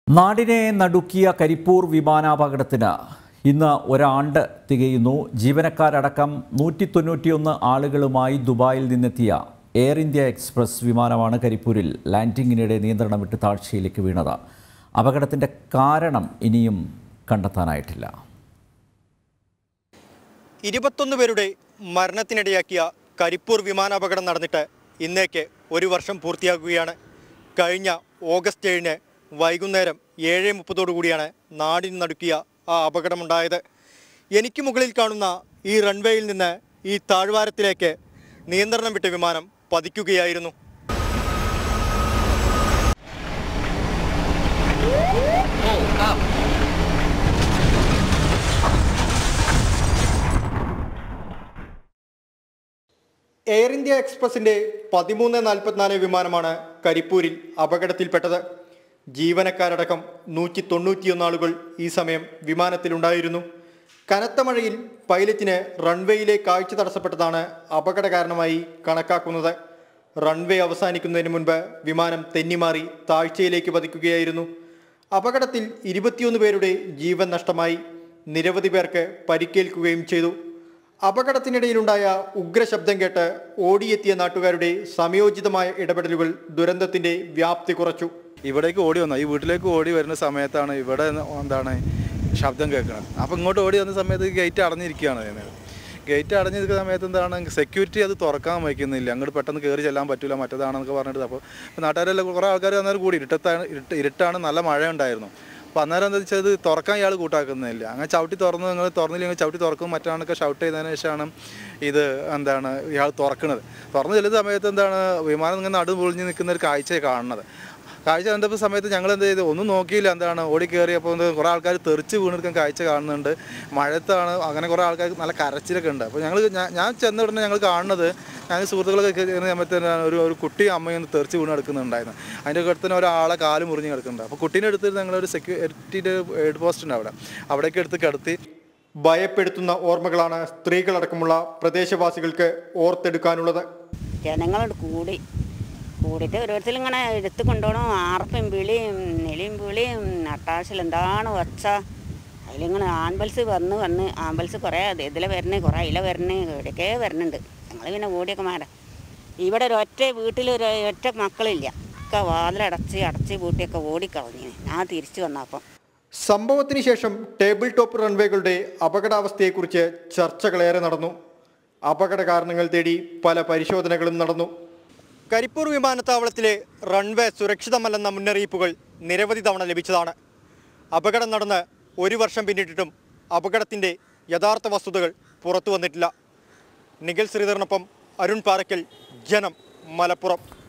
നാടിനെ നടുക്കിയ കരിപ്പൂർ വിമാനാപകടത്തിന് ഇന്ന് ഒരാണ്ട് തികയുന്നു ജീവനക്കാരടക്കം നൂറ്റി തൊണ്ണൂറ്റിയൊന്ന് ആളുകളുമായി ദുബായിൽ നിന്നെത്തിയ എയർ ഇന്ത്യ എക്സ്പ്രസ് വിമാനമാണ് കരിപ്പൂരിൽ ലാൻഡിങ്ങിനിടെ നിയന്ത്രണം വിട്ട് താഴ്ചയിലേക്ക് വീണത് അപകടത്തിൻ്റെ കാരണം ഇനിയും കണ്ടെത്താനായിട്ടില്ല ഇരുപത്തൊന്ന് പേരുടെ മരണത്തിനിടയാക്കിയ കരിപ്പൂർ വിമാനാപകടം നടന്നിട്ട് ഇന്നേക്ക് ഒരു വർഷം പൂർത്തിയാക്കുകയാണ് കഴിഞ്ഞ ഓഗസ്റ്റ് ഏഴിന് വൈകുന്നേരം ഏഴ് മുപ്പതോടു കൂടിയാണ് നാടിന് നടുക്കിയ ആ അപകടമുണ്ടായത് എനിക്ക് മുകളിൽ കാണുന്ന ഈ റൺവേയിൽ നിന്ന് ഈ താഴ്വാരത്തിലേക്ക് നിയന്ത്രണം വിട്ട വിമാനം പതിക്കുകയായിരുന്നു എയർ ഇന്ത്യ എക്സ്പ്രസിന്റെ പതിമൂന്ന് നാൽപ്പത്തിനാല് വിമാനമാണ് കരിപ്പൂരിൽ അപകടത്തിൽപ്പെട്ടത് ജീവനക്കാരടക്കം നൂറ്റി തൊണ്ണൂറ്റിയൊന്ന് ആളുകൾ ഈ സമയം വിമാനത്തിലുണ്ടായിരുന്നു കനത്ത മഴയിൽ പൈലറ്റിന് റൺവേയിലെ കാഴ്ച തടസ്സപ്പെട്ടതാണ് അപകട കാരണമായി കണക്കാക്കുന്നത് റൺവേ അവസാനിക്കുന്നതിന് മുൻപ് വിമാനം തെന്നിമാറി താഴ്ചയിലേക്ക് പതിക്കുകയായിരുന്നു അപകടത്തിൽ ഇരുപത്തിയൊന്ന് പേരുടെ ജീവൻ നഷ്ടമായി നിരവധി പേർക്ക് പരിക്കേൽക്കുകയും ചെയ്തു അപകടത്തിനിടയിലുണ്ടായ ഉഗ്രശബ്ദം കേട്ട് ഓടിയെത്തിയ നാട്ടുകാരുടെ സമയോചിതമായ ഇടപെടലുകൾ ദുരന്തത്തിന്റെ വ്യാപ്തി കുറച്ചു ഇവിടേക്ക് ഓടി വന്നു ഈ വീട്ടിലേക്ക് ഓടി വരുന്ന സമയത്താണ് ഇവിടെ എന്താണ് ശബ്ദം കേൾക്കുന്നത് അപ്പോൾ ഇങ്ങോട്ട് ഓടി വന്ന സമയത്ത് ഗേറ്റ് അടഞ്ഞിരിക്കുകയാണ് ചെയ്യുന്നത് ഗേറ്റ് അടഞ്ഞിരിക്കുന്ന സമയത്ത് എന്താണ് സെക്യൂരിറ്റി അത് തുറക്കാൻ വയ്ക്കുന്നില്ല അങ്ങോട്ട് പെട്ടെന്ന് കയറി ചെല്ലാൻ പറ്റില്ല മറ്റേതാണെന്നൊക്കെ പറഞ്ഞിട്ട് അപ്പോൾ അപ്പോൾ നാട്ടുകാരെല്ലാം കുറേ ആൾക്കാർ അന്നേരം കൂടി ഇരുട്ടത്താണ് ഇരുട്ട് ഇരുട്ടാണ് നല്ല മഴ ഉണ്ടായിരുന്നു അപ്പോൾ അന്നേരം എന്താ വെച്ചാൽ ഇത് തുറക്കാൻ ഇയാൾ കൂട്ടാക്കുന്നില്ല അങ്ങനെ ചവിട്ടി തുറന്ന് നിങ്ങൾ തുറന്നില്ലെങ്കിൽ ചവിട്ടി തുറക്കും മറ്റാണൊക്കെ ഷൗട്ട് ചെയ്തതിന് ശേഷമാണ് ഇത് എന്താണ് ഇയാൾ തുറക്കുന്നത് തുറന്ന് ചെല്ലുന്ന സമയത്ത് എന്താണ് വിമാനം ഇങ്ങനെ നടു പൊളിഞ്ഞ് നിൽക്കുന്ന ഒരു കാഴ്ചയെ കാണുന്നത് കാഴ്ച കണ്ടപ്പോൾ സമയത്ത് ഞങ്ങൾ എന്ത് ചെയ്തു ഒന്നും നോക്കിയില്ല എന്താണ് ഓടി കയറിയപ്പോൾ എന്ത് കുറേ ആൾക്കാർ തെറിച്ച് വീണെടുക്കാൻ കാഴ്ച കാണുന്നുണ്ട് മഴത്താണ് അങ്ങനെ കുറേ ആൾക്കാർ നല്ല കരച്ചിലൊക്കെ ഉണ്ട് അപ്പോൾ ഞങ്ങൾ ഞാൻ ചെന്ന ഉടനെ ഞങ്ങൾ കാണുന്നത് ഞാൻ സുഹൃത്തുക്കളൊക്കെ കയറുന്ന സമയത്ത് എന്താണ് ഒരു ഒരു കുട്ടി അമ്മയും ഒന്ന് തെറിച്ച് വീണ് കിടക്കുന്നുണ്ടായിരുന്നു അതിൻ്റെ അടുത്ത് തന്നെ ഒരാളെ കാല് മുറിഞ്ഞ് കിടക്കുന്നുണ്ട് അപ്പോൾ കുട്ടീനെ എടുത്ത് ഞങ്ങളൊരു സെക്യൂരിറ്റിയുടെ ഹെഡ് പോസ്റ്റ് ഉണ്ട് അവിടെ അവിടേക്ക് എടുത്ത് കിടത്തി ഭയപ്പെടുത്തുന്ന ഓർമ്മകളാണ് സ്ത്രീകളടക്കമുള്ള പ്രദേശവാസികൾക്ക് ഓർത്തെടുക്കാനുള്ളത് ജനങ്ങളോട് കൂടി കൂടിയിട്ട് ഓരോരുത്തരും ഇങ്ങനെ എടുത്ത് കൊണ്ടുപോകണം ആർപ്പും വിളിയും നെലിയും വിളിയും നട്ടാശിൽ എന്താണ് ഒച്ച അതിലിങ്ങനെ ആംബുലൻസ് വന്ന് വന്ന് ആംബുലൻസ് കുറേ ഇതിലെ വരണേ കുറേ അതിലെ വരണേ ഇവിടെയൊക്കെ വരുന്നുണ്ട് ഞങ്ങൾ പിന്നെ ഓടിയൊക്കെ മാറാം ഇവിടെ ഒരൊറ്റ വീട്ടിൽ ഒരു ഒറ്റ മക്കളില്ല ഒക്കെ വാതിലടച്ച് അടച്ച് പൂട്ടിയൊക്കെ ഓടിക്കളഞ്ഞു ഞാൻ തിരിച്ചു വന്നപ്പം സംഭവത്തിന് ശേഷം ടേബിൾ ടോപ്പ് റൺവേകളുടെ അപകടാവസ്ഥയെക്കുറിച്ച് ചർച്ചകളേറെ നടന്നു അപകട കാരണങ്ങൾ തേടി പല പരിശോധനകളും നടന്നു കരിപ്പൂർ വിമാനത്താവളത്തിലെ റൺവേ സുരക്ഷിതമല്ലെന്ന മുന്നറിയിപ്പുകൾ നിരവധി തവണ ലഭിച്ചതാണ് അപകടം നടന്ന് ഒരു വർഷം പിന്നിട്ടിട്ടും അപകടത്തിൻ്റെ യഥാർത്ഥ വസ്തുതകൾ പുറത്തു വന്നിട്ടില്ല നിഖിൽ ശ്രീധരനൊപ്പം അരുൺ പാറയ്ക്കൽ ജനം മലപ്പുറം